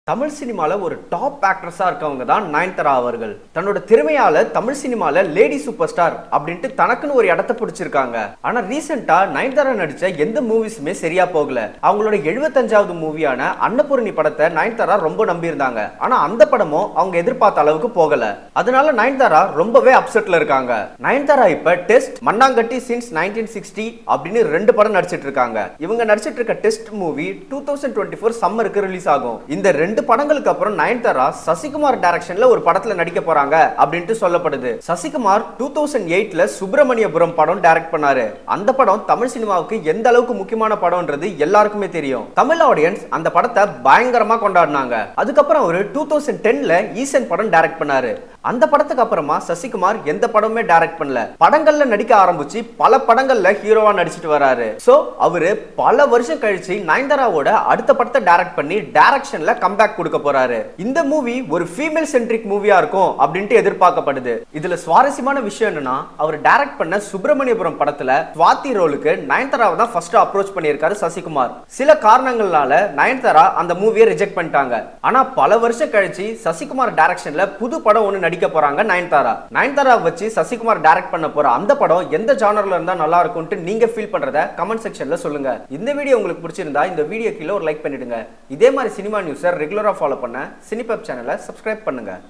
தமிழ் சினிமால ஒரு டாப் ஆக்ட்ரஸா இருக்கவங்க தான் நயன்தாரா அவர்கள் தன்னோட திறமையால தமிழ் சினிமால லேடி சூப்பர் ஸ்டார் அப்படின்ட்டு தனக்குன்னு ஒரு இடத்த பிடிச்சிருக்காங்க ஆனா ரீசெண்டா நயன்தாரா நடிச்ச எந்த மூவிஸுமே சரியா போகல அவங்களோட எழுபத்தஞ்சாவது மூவியான அன்னபூரணி படத்தை நயன்தாரா ரொம்ப நம்பி இருந்தாங்க ஆனா அந்த படமும் அவங்க எதிர்பார்த்த அளவுக்கு போகல அதனால நயன்தாரா ரொம்பவே அப்செட்ல இருக்காங்க நயன்தாரா இப்ப டெஸ்ட் மண்ணாங்கட்டி சின்ஸ் நைன்டீன் சிக்ஸ்டி அப்படின்னு ரெண்டு படம் நடிச்சிட்டு இருக்காங்க இவங்க நடிச்சிட்டு இருக்க test movie two thousand twenty four சம்மருக்கு ரிலீஸ் ஆகும் இந்த ரெண்டு படங்களுக்கு அப்புறம் நயன்தாரா சசிகுமார் டைரக்ஷன்ல ஒரு படத்துல நடிக்க போறாங்க அப்படின்ட்டு சொல்லப்படுது சசிகுமார் டூ தௌசண்ட் எயிட்ல சுப்பிரமணியபுரம் படம் டைரக்ட் பண்ணாரு அந்த படம் தமிழ் சினிமாவுக்கு எந்த அளவுக்கு முக்கியமான படம்ன்றது எல்லாருக்குமே தெரியும் தமிழ் ஆடியன்ஸ் அந்த படத்தை பயங்கரமா கொண்டாடினாங்க அதுக்கப்புறம் அவரு டூ தௌசண்ட் டென்ல ஈசன் படம் டைரக்ட் பண்ணாரு அந்த படத்துக்கு அப்புறமா சசிகுமார் எந்த படமுமே டைரக்ட் பண்ணல படங்கள்ல நடிக்க ஆரம்பிச்சு பல படங்கள்ல ஹீரோவா நடிச்சிட்டு வராரு சோ அவரு பல வருஷம் கழிச்சு நயன்தாராவோட அடுத்த படத்தை டைரக்ட் பண்ணி டைரக்ஷன்ல கம்பேக் கொடுக்க போறாரு இந்த மூவி ஒரு ஃபீமேல் சென்ட்ரிக் மூவியா இருக்கும் அப்படின்ட்டு எதிர்பார்க்கப்படுது இதுல சுவாரஸ்யமான விஷயம் என்னன்னா அவர் டைரக்ட் பண்ண சுப்பிரமணியபுரம் படத்துல சுவாதி ரோலுக்கு நயன்தாராவை தான் ஃபர்ஸ்ட் அப்ரோச் பண்ணியிருக்காரு சசிகுமார் சில காரணங்களால நயன்தாரா அந்த மூவியை ரிஜெக்ட் பண்ணிட்டாங்க ஆனா பல வருஷம் கழிச்சு சசிகுமார் டைரக்ஷன்ல புது படம் ஒன்று நடிக்க போறாங்க நயன்தாரா நயன்தாரா வச்சு சசிகுமார் டைரக்ட் பண்ண போற அந்த படம் எந்த ஜானர்ல இருந்தா நல்லா இருக்கும்ட்டு நீங்க ஃபீல் பண்றத கமெண்ட் செக்ஷன்ல சொல்லுங்க இந்த வீடியோ உங்களுக்கு பிடிச்சிருந்தா இந்த வீடியோ கீழே ஒரு லைக் பண்ணிடுங்க இதே மாதிரி சினிமா நியூஸை ரெகுலரா ஃபாலோ பண்ண சினிபப் சேனலை சப்ஸ்கிரைப் பண்ணுங்க